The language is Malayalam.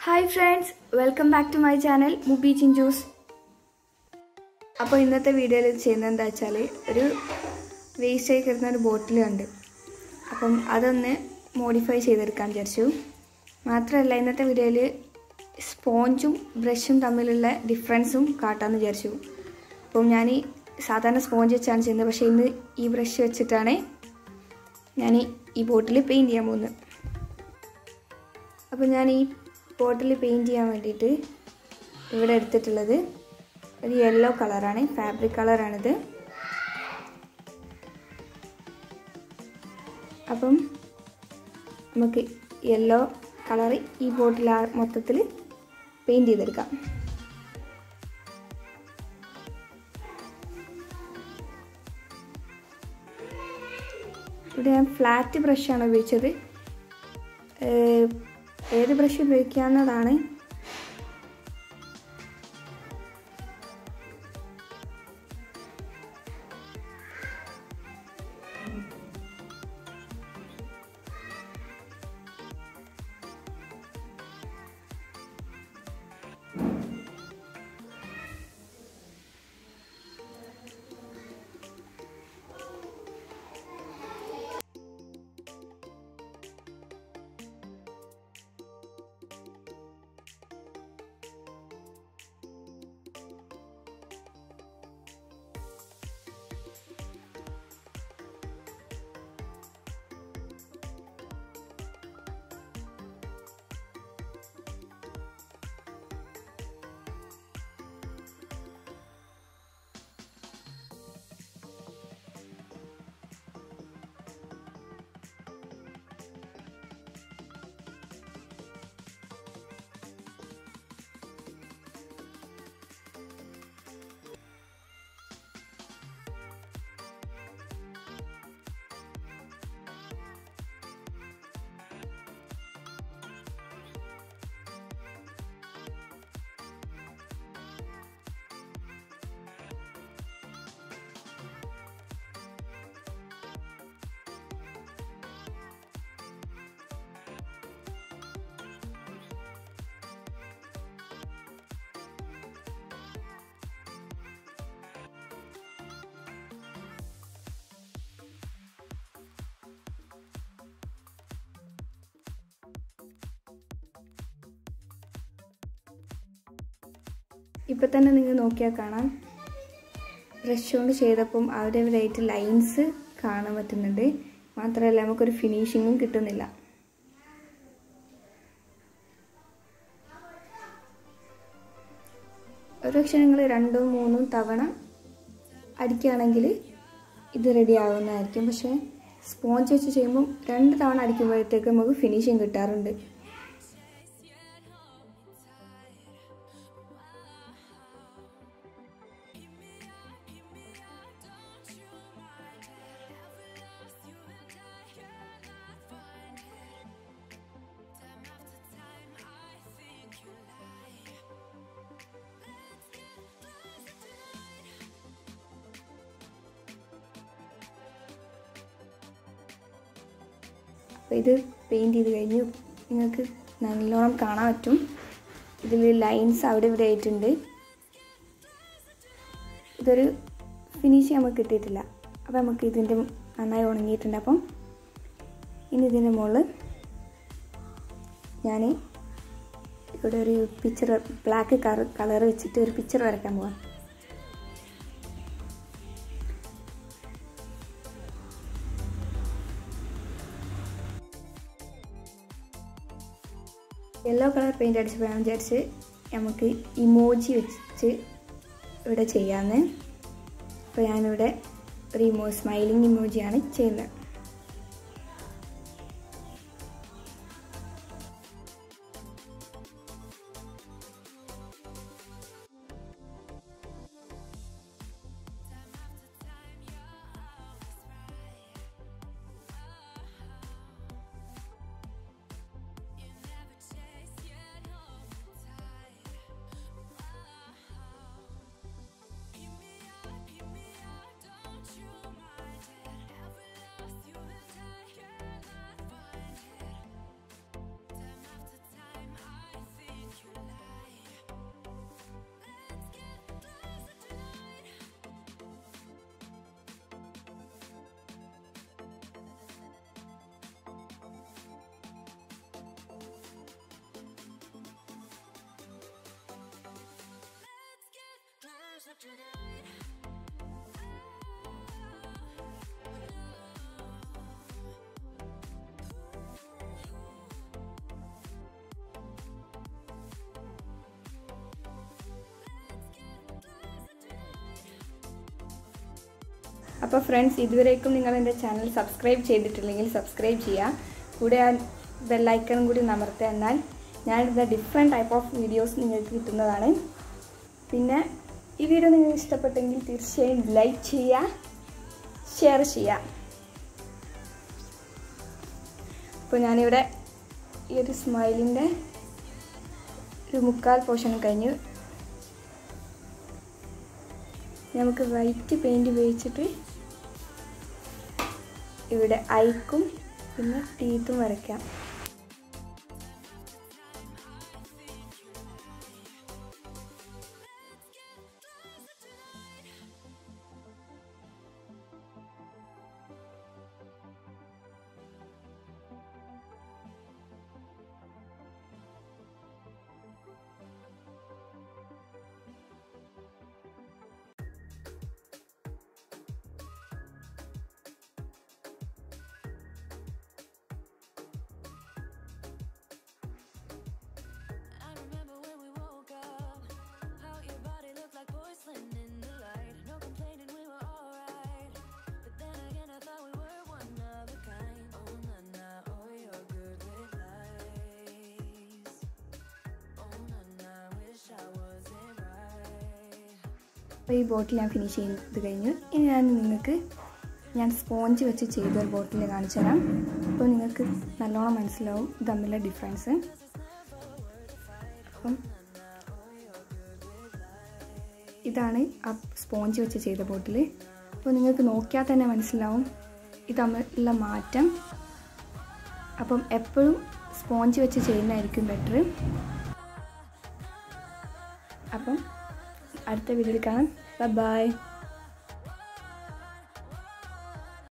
Hi friends welcome back to my channel Mubi Chinchus അപ്പോൾ ഇന്നത്തെ വീഡിയോയിൽ ചെയ്യുന്നത് എന്താ വെച്ചാൽ ഒരു വേസ്റ്റ് ആയി കിടന്ന ഒരു ബോട്ടിൽ കണ്ട് അപ്പം അതൊന്ന് മോഡിഫൈ ചെയ്തെടുക്കാൻ വിചാരിച്ചു മാത്രമല്ല ഇന്നത്തെ വീഡിയോയിൽ സ്പോഞ്ചും ബ്രഷും തമ്മിലുള്ള ഡിഫറൻസും കാട്ടാമെന്ന് വിചാരിച്ചു അപ്പം ഞാൻ ഈ സാധാരണ സ്പോഞ്ച് വെച്ചാണ് ചെയ്യുന്നത് പക്ഷേ ഇന്ന് ഈ ബ്രഷ് വെച്ചിട്ടാണ് ഞാൻ ഈ ബോട്ടിൽ പെയിൻറ് ചെയ്യാൻ പോകുന്നത് അപ്പോൾ ഞാൻ ഈ ബോട്ടിൽ പെയിൻറ് ചെയ്യാൻ വേണ്ടിയിട്ട് ഇവിടെ എടുത്തിട്ടുള്ളത് ഒരു യെല്ലോ കളറാണ് ഫാബ്രിക് കളറാണിത് അപ്പം നമുക്ക് യെല്ലോ കളർ ഈ ബോട്ടിൽ മൊത്തത്തിൽ പെയിൻറ് ചെയ്തെടുക്കാം ഇവിടെ ഞാൻ ഫ്ലാറ്റ് ബ്രഷാണ് ഉപയോഗിച്ചത് ഏത് ബ്രഷ് ഉപയോഗിക്കാവുന്നതാണ് ഇപ്പം തന്നെ നിങ്ങൾ നോക്കിയാൽ കാണാം ബ്രഷ് കൊണ്ട് ചെയ്തപ്പം അവിടെ ഇവിടെയായിട്ട് ലൈൻസ് കാണാൻ പറ്റുന്നുണ്ട് മാത്രമല്ല നമുക്കൊരു ഫിനിഷിങ്ങും കിട്ടുന്നില്ല ഒരുപക്ഷെ നിങ്ങൾ രണ്ടും മൂന്നും തവണ അടിക്കുകയാണെങ്കിൽ ഇത് റെഡി ആവുന്നതായിരിക്കും പക്ഷേ സ്പോഞ്ച് വെച്ച് ചെയ്യുമ്പം രണ്ട് തവണ അടിക്കുമ്പോഴത്തേക്ക് നമുക്ക് ഫിനിഷിങ് കിട്ടാറുണ്ട് അപ്പോൾ ഇത് പെയിൻറ് ചെയ്ത് കഴിഞ്ഞു നിങ്ങൾക്ക് നല്ലോണം കാണാൻ പറ്റും ഇതിൽ ലൈൻസ് അവിടെ ഇവിടെ ആയിട്ടുണ്ട് ഇതൊരു ഫിനിഷ് നമുക്ക് കിട്ടിയിട്ടില്ല അപ്പോൾ നമുക്ക് ഇതിൻ്റെ നന്നായി ഉണങ്ങിയിട്ടുണ്ട് അപ്പം ഇനി ഇതിൻ്റെ മുകളിൽ ഞാൻ ഇവിടെ ഒരു പിക്ചർ ബ്ലാക്ക് കളർ വെച്ചിട്ട് ഒരു പിക്ചർ വരയ്ക്കാൻ പോവാം യെല്ലോ കളർ പെയിൻ്റ് അടിച്ചപ്പോൾ ഞാൻ വിചാരിച്ച് നമുക്ക് ഇമോജി വെച്ച് ഇവിടെ ചെയ്യാമെന്ന് അപ്പോൾ ഞാനിവിടെ ഒരു ഇമോ സ്മൈലിംഗ് ഇമോജിയാണ് ചെയ്യുന്നത് അപ്പോൾ ഫ്രണ്ട്സ് ഇതുവരേക്കും നിങ്ങൾ എൻ്റെ ചാനൽ സബ്സ്ക്രൈബ് ചെയ്തിട്ടില്ലെങ്കിൽ സബ്സ്ക്രൈബ് ചെയ്യുക കൂടെ ആ ബെല്ലൈക്കണും കൂടി നമർത്തുക എന്നാൽ ഞാനിടുന്ന ഡിഫറെൻറ്റ് ടൈപ്പ് ഓഫ് വീഡിയോസ് നിങ്ങൾക്ക് കിട്ടുന്നതാണ് പിന്നെ ഈ വീഡിയോ നിങ്ങൾക്ക് ഇഷ്ടപ്പെട്ടെങ്കിൽ തീർച്ചയായും ലൈക്ക് ചെയ്യുക ഷെയർ ചെയ്യുക അപ്പോൾ ഞാനിവിടെ ഈ ഒരു സ്മൈലിൻ്റെ ഒരു മുക്കാൽ പോർഷൻ കഴിഞ്ഞു നമുക്ക് വൈറ്റ് പെയിൻറ് ഉപയോഗിച്ചിട്ട് ഇവിടെ ഐക്കും പിന്നെ ടീത്തും വരയ്ക്കാം I remember when we woke up, how your body looked like porcelain in the light. No complaining, we were alright. But then again, I thought we were one of a kind. Oh na na, oh you're good with lies. Oh na na, wish I wasn't right. അപ്പോൾ ഈ ബോട്ടിൽ ഞാൻ ഫിനിഷ് ചെയ്ത് കഴിഞ്ഞു ഇനി ഞാൻ നിങ്ങൾക്ക് ഞാൻ സ്പോഞ്ച് വെച്ച് ചെയ്ത ഒരു ബോട്ടിൽ കാണിച്ചു തരാം അപ്പോൾ നിങ്ങൾക്ക് നല്ലോണം മനസ്സിലാവും ഇത് തമ്മിലുള്ള ഡിഫറൻസ് അപ്പം ഇതാണ് ആ സ്പോഞ്ച് വെച്ച് ചെയ്ത ബോട്ടിൽ അപ്പോൾ നിങ്ങൾക്ക് നോക്കിയാൽ തന്നെ മനസ്സിലാവും ഇത് തമ്മിലുള്ള മാറ്റം അപ്പം എപ്പോഴും സ്പോഞ്ച് വെച്ച് ചെയ്യുന്നതായിരിക്കും ബെറ്റർ അപ്പം അടുത്ത വീഡിയോയിൽ കാണാം ബൈ